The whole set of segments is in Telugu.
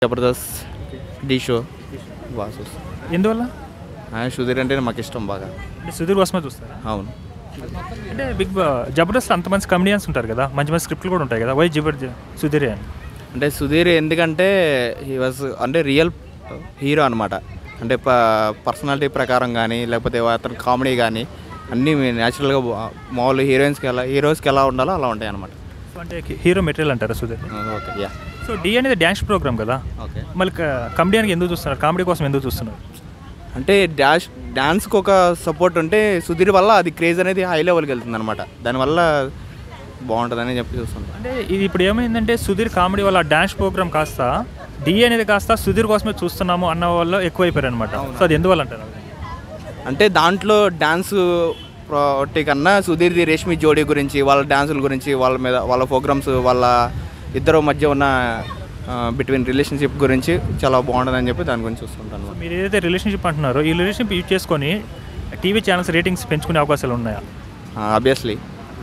జబర్దస్త్ డి షో బాగా చూస్తాం ఎందువల్ల ఆయన సుధీర్ అంటే మాకు ఇష్టం బాగా అంటే సుధీర్ కోసమే చూస్తారా అవును అంటే బిగ్ బా జబర్దస్త్ అంత మంచి కమెడియన్స్ ఉంటారు కదా మంచి మంచి స్క్రిప్ట్లు కూడా ఉంటాయి కదా వై జబర్ సుధీర్ అని అంటే సుధీర్ ఎందుకంటే హీ వాజ్ అంటే రియల్ హీరో అనమాట అంటే ప పర్సనాలిటీ ప్రకారం కానీ లేకపోతే అతని కామెడీ కానీ అన్నీ న్యాచురల్గా మామూలు హీరోయిన్స్కి ఎలా హీరోస్కి ఎలా ఉండాలో అలా ఉంటాయి అనమాట సో అంటే హీరో మెటీరియల్ అంటారా Sudheer okay ya so Dhee అనేది డ్యాన్స్ ప్రోగ్రామ్ కదా ఓకే మళ్ళీ కమెడియన్కి ఎందుకు చూస్తున్నారు కామెడీ కోసం ఎందుకు చూస్తున్నారు అంటే డాష్ డాన్స్కి ఒక సపోర్ట్ ఉంటే సుధీర్ వల్ల అది క్రేజ్ అనేది హై లెవెల్కి వెళ్తుంది అనమాట దానివల్ల బాగుంటుందని చెప్పి చూస్తున్నాం అంటే ఇది ఇప్పుడు ఏమైందంటే సుధీర్ కామెడీ వల్ల డాన్స్ ప్రోగ్రామ్ కాస్త డి అనేది కాస్త సుధీర్ కోసమే చూస్తున్నాము అన్న వాళ్ళు ఎక్కువైపోయారు అనమాట సో అది ఎందువల్ల అంటారు అంటే దాంట్లో డ్యాన్స్ ఒకటి కన్నా సుధీర్ది రేష్మి జోడీ గురించి వాళ్ళ డ్యాన్సుల గురించి వాళ్ళ మీద వాళ్ళ ప్రోగ్రామ్స్ వాళ్ళ ఇద్దరు మధ్య ఉన్న బిట్వీన్ రిలేషన్షిప్ గురించి చాలా బాగుంటుందని చెప్పి దాని గురించి చూస్తుంటాను మీరు ఏదైతే రిలేషన్షిప్ అంటున్నారో ఈ రిలేషన్షిప్ యూజ్ చేసుకొని టీవీ ఛానల్స్ రేటింగ్స్ పెంచుకునే అవకాశాలు ఉన్నాయా ఆబ్వియస్లీ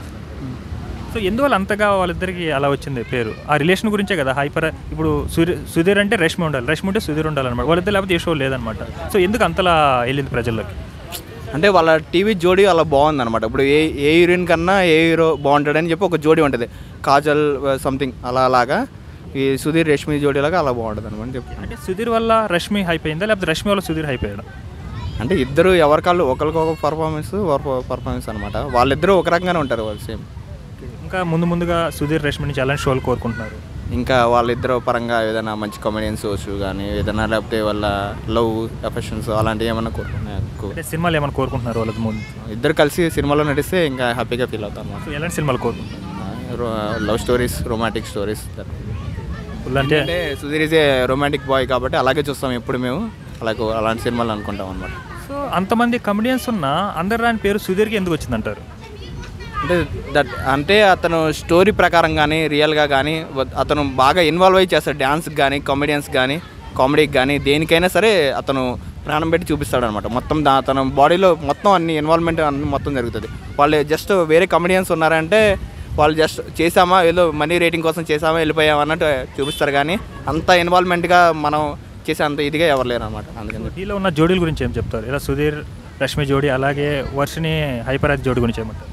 సో ఎందువల్ల అంతగా వాళ్ళిద్దరికి అలా వచ్చింది పేరు ఆ రిలేషన్ గురించే కదా హైపర్ ఇప్పుడు సుధీర్ సుధీర్ అంటే రష్మి ఉండాలి రష్మి ఉంటే సుధీర్ ఉండాలన్నమాట వాళ్ళిద్దరు లేకపోతే ఏ షో లేదనమాట సో ఎందుకు అంతలా వెళ్ళింది ప్రజల్లోకి అంటే వాళ్ళ టీవీ జోడీ అలా బాగుంది అనమాట ఇప్పుడు ఏ ఏ హీరోయిన్ కన్నా ఏ హీరో బాగుంటాడని చెప్పి ఒక జోడీ ఉంటుంది కాజల్ సంథింగ్ అలా అలాగా ఈ సుధీర్ రేష్మి జోడీ లాగా అలా బాగుంటుంది అనమాట చెప్పి అంటే సుధీర్ వల్ల రష్మి హైప్ అయిందా లేకపోతే రష్మి వల్ల సుధీర్ హైప్ అయ్యాడా అంటే ఇద్దరు ఎవరికాళ్ళు ఒకరికి ఒక పర్ఫార్మెన్స్ పర్ఫార్మెన్స్ అనమాట వాళ్ళిద్దరూ ఒక రకంగానే ఉంటారు వాళ్ళు సేమ్ ఇంకా ముందు ముందుగా సుధీర్ రష్మి నుంచి అలాంటి షోలు కోరుకుంటున్నారు ఇంకా వాళ్ళిద్దరు పరంగా ఏదైనా మంచి కామెడియన్ షోస్ కానీ ఏదైనా లేకపోతే వాళ్ళ లవ్ అఫెక్షన్స్ అలాంటివి ఏమైనా కోరుకున్నాయి ఎక్కువ అంటే సినిమాలు ఏమైనా కోరుకుంటున్నారు వాళ్ళకి ముందు ఇద్దరు కలిసి సినిమాలో నడిస్తే ఇంకా హ్యాపీగా ఫీల్ అవుతాం సో ఎలాంటి సినిమాలు కోరుకుంటున్నారు love stories romantic stories full అంటే అంటే Sudheer is a romantic boy కాబట్టి అలాగే చూస్తాం ఎప్పుడు మేము అలాగే అలాంటి సినిమాలు అనుకుంటాం అనమాట సో అంతమంది కమెడియన్స్ ఉన్న అందరు రాని పేరు సుధీర్కి ఎందుకు వచ్చిందంటారు అంటే దట్ అంటే అతను స్టోరీ ప్రకారం కానీ రియల్గా కానీ అతను బాగా ఇన్వాల్వ్ అయ్యి చేస్తాడు డ్యాన్స్కి కానీ కామెడియన్స్ కానీ కామెడీకి కానీ దేనికైనా సరే అతను ప్రాణం పెట్టి చూపిస్తాడు అనమాట మొత్తం దా అతను బాడీలో మొత్తం అన్ని ఇన్వాల్వ్మెంట్ అన్ని మొత్తం జరుగుతుంది వాళ్ళు జస్ట్ వేరే కమెడియన్స్ ఉన్నారంటే వాళ్ళు జస్ట్ చేసామా ఏదో మనీ రేటింగ్ కోసం చేసామా వెళ్ళిపోయామా అన్నట్టు చూపిస్తారు కానీ అంత ఇన్వాల్వ్మెంట్గా మనం చేసే అంత ఇదిగా ఎవరు లేరు అనమాట అందుకని దీనిలో ఉన్న జోడీల గురించి ఏం చెప్తారు ఇలా సుధీర్ రష్మి జోడీ అలాగే వర్షిని హైపరాజ్ జోడీ గురించి ఏమంటారు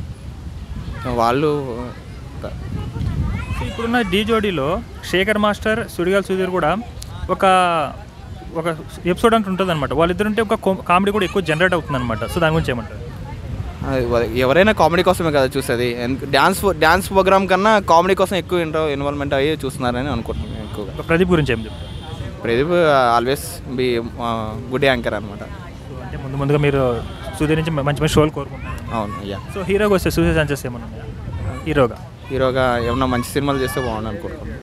వాళ్ళు సో ఇప్పుడున్న డీ జోడీలో శేఖర్ మాస్టర్ సుడిగాల్ సుధీర్ కూడా ఒక ఒక ఎపిసోడ్ అంటూ ఉంటుంది అనమాట వాళ్ళిద్దరుంటే ఒక కామెడీ కూడా ఎక్కువ జనరేట్ అవుతుంది అనమాట సో దాని గురించి ఏమంటారు అది వా- ఎవరైనా కామెడీ కోసమే కదా చూసేది డ్యాన్స్ డ్యాన్స్ ప్రోగ్రామ్ కన్నా కామెడీ కోసం ఎక్కువ ఇన్వాల్వ్మెంట్ అయ్యి చూస్తున్నారని అనుకుంటున్నాను ఎక్కువగా ఒక ప్రదీప్ గురించి ఏం చెప్తారు Pradeep always be good anchor అనమాట సో అంటే ముందు ముందుగా మీరు సుధీర్ నుంచి మంచి మంచి షోలు కోరుకుంటున్నారు అవును అయ్యా సో హీరోగా వస్తే సూసైడ్ ఛాన్సెస్ ఏమన్నా ఉన్నాయా హీరోగా హీరోగా ఏమన్నా మంచి సినిమాలు చేస్తే బాగుండు అనుకుంటున్నాను